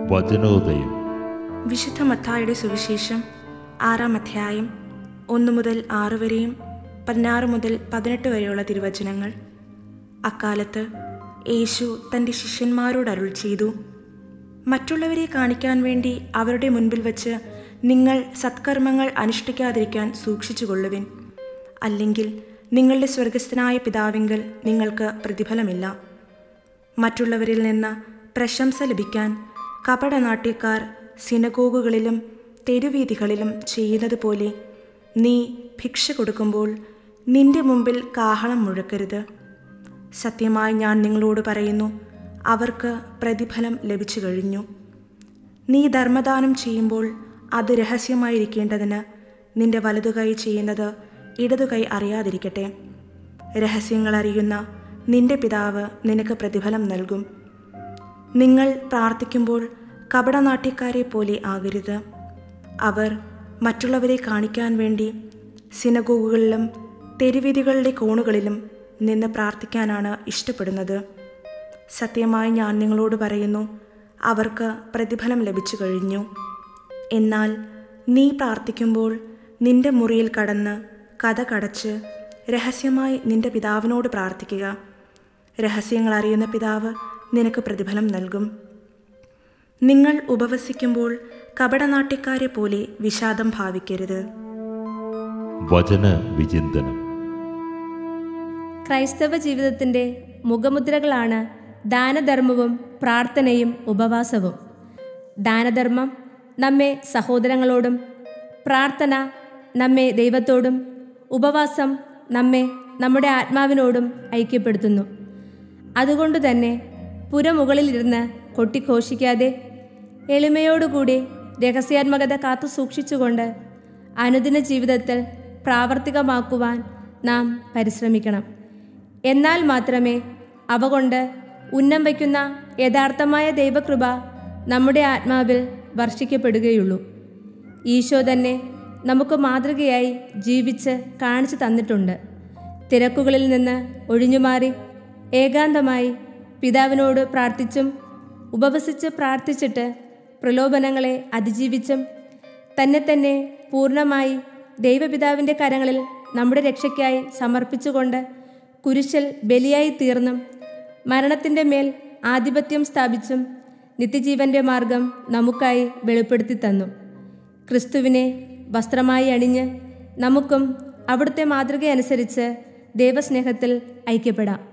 വചനോദയം വിശുദ്ധ മത്തായുടെ സുവിശേഷം ആറാം അധ്യായം ഒന്ന് മുതൽ ആറ് വരെയും പതിനാറ് മുതൽ പതിനെട്ട് വരെയുള്ള തിരുവചനങ്ങൾ അക്കാലത്ത് യേശു തൻ്റെ ശിഷ്യന്മാരോട് അരുൾ ചെയ്തു മറ്റുള്ളവരെ കാണിക്കാൻ വേണ്ടി അവരുടെ മുൻപിൽ വച്ച് നിങ്ങൾ സത്കർമ്മങ്ങൾ അനുഷ്ഠിക്കാതിരിക്കാൻ സൂക്ഷിച്ചുകൊള്ളുവിൻ അല്ലെങ്കിൽ നിങ്ങളുടെ സ്വർഗസ്ഥനായ പിതാവിങ്കൽ നിങ്ങൾക്ക് പ്രതിഫലമില്ല മറ്റുള്ളവരിൽ നിന്ന് പ്രശംസ ലഭിക്കാൻ കപടനാട്യക്കാർ സിനഗോഗുകളിലും തെരുവീഥികളിലും ചെയ്യുന്നത് പോലെ നീ ഭിക്ഷ കൊടുക്കുമ്പോൾ നിന്റെ മുമ്പിൽ കാഹളം മുഴക്കരുത് സത്യമായി ഞാൻ നിങ്ങളോട് പറയുന്നു അവർക്ക് പ്രതിഫലം ലഭിച്ചു കഴിഞ്ഞു നീ ധർമ്മദാനം ചെയ്യുമ്പോൾ അത് രഹസ്യമായിരിക്കേണ്ടതിന് നിന്റെ വലതുകൈ ചെയ്യുന്നത് ഇടതുകൈ അറിയാതിരിക്കട്ടെ രഹസ്യങ്ങൾ അറിയുന്ന നിന്റെ പിതാവ് നിനക്ക് പ്രതിഫലം നൽകും നിങ്ങൾ പ്രാർത്ഥിക്കുമ്പോൾ കപടനാട്യക്കാരെ പോലെ ആകരുത് അവർ മറ്റുള്ളവരെ കാണിക്കാൻ വേണ്ടി സിനഗോഗുകളിലും തെരുവീതികളുടെ കോണുകളിലും നിന്ന് പ്രാർത്ഥിക്കാനാണ് ഇഷ്ടപ്പെടുന്നത് സത്യമായി ഞാൻ നിങ്ങളോട് പറയുന്നു അവർക്ക് പ്രതിഫലം ലഭിച്ചു കഴിഞ്ഞു എന്നാൽ നീ പ്രാർത്ഥിക്കുമ്പോൾ നിന്റെ മുറിയിൽ കടന്ന് കഥ കടച്ച് രഹസ്യമായി നിന്റെ പിതാവിനോട് പ്രാർത്ഥിക്കുക രഹസ്യങ്ങൾ അറിയുന്ന പിതാവ് നിനക്ക് പ്രതിഫലം നൽകും നിങ്ങൾ ഉപവസിക്കുമ്പോൾ കപടനാട്യക്കാരെ പോലെ വിഷാദം ഭാവിക്കരുത് വചന വിചിന്തനം ക്രൈസ്തവ ജീവിതത്തിൻ്റെ മുഖമുദ്രകളാണ് ദാനധർമ്മവും പ്രാർത്ഥനയും ഉപവാസവും ദാനധർമ്മം നമ്മെ സഹോദരങ്ങളോടും പ്രാർത്ഥന നമ്മെ ദൈവത്തോടും ഉപവാസം നമ്മെ നമ്മുടെ ആത്മാവിനോടും ഐക്യപ്പെടുത്തുന്നു അതുകൊണ്ട് തന്നെ പുരമുകളിലിരുന്ന് കൊട്ടിഘോഷിക്കാതെ എളിമയോടുകൂടി രഹസ്യാത്മകത കാത്തു സൂക്ഷിച്ചുകൊണ്ട് അനുദിന ജീവിതത്തിൽ പ്രാവർത്തികമാക്കുവാൻ നാം പരിശ്രമിക്കണം എന്നാൽ മാത്രമേ അവ കൊണ്ട് ഉന്നം വയ്ക്കുന്ന യഥാർത്ഥമായ ദൈവകൃപ നമ്മുടെ ആത്മാവിൽ വർഷിക്കപ്പെടുകയുള്ളൂ ഈശോ തന്നെ നമുക്ക് മാതൃകയായി ജീവിച്ച് കാണിച്ചു തന്നിട്ടുണ്ട് തിരക്കുകളിൽ നിന്ന് ഒഴിഞ്ഞുമാറി ഏകാന്തമായി പിതാവിനോട് പ്രാർത്ഥിച്ചും ഉപവസിച്ച് പ്രാർത്ഥിച്ചിട്ട് പ്രലോഭനങ്ങളെ അതിജീവിച്ചും തന്നെ തന്നെ പൂർണ്ണമായി ദൈവപിതാവിൻ്റെ കരങ്ങളിൽ നമ്മുടെ രക്ഷയ്ക്കായി സമർപ്പിച്ചുകൊണ്ട് കുരിശിൽ ബലിയായി തീർന്നും മരണത്തിൻ്റെ മേൽ ആധിപത്യം സ്ഥാപിച്ചും നിത്യജീവന്റെ മാർഗം നമുക്കായി വെളിപ്പെടുത്തി തന്നു ക്രിസ്തുവിനെ വസ്ത്രമായി അണിഞ്ഞ് നമുക്കും അവിടുത്തെ മാതൃകയനുസരിച്ച് ദൈവസ്നേഹത്തിൽ ഐക്യപ്പെടാം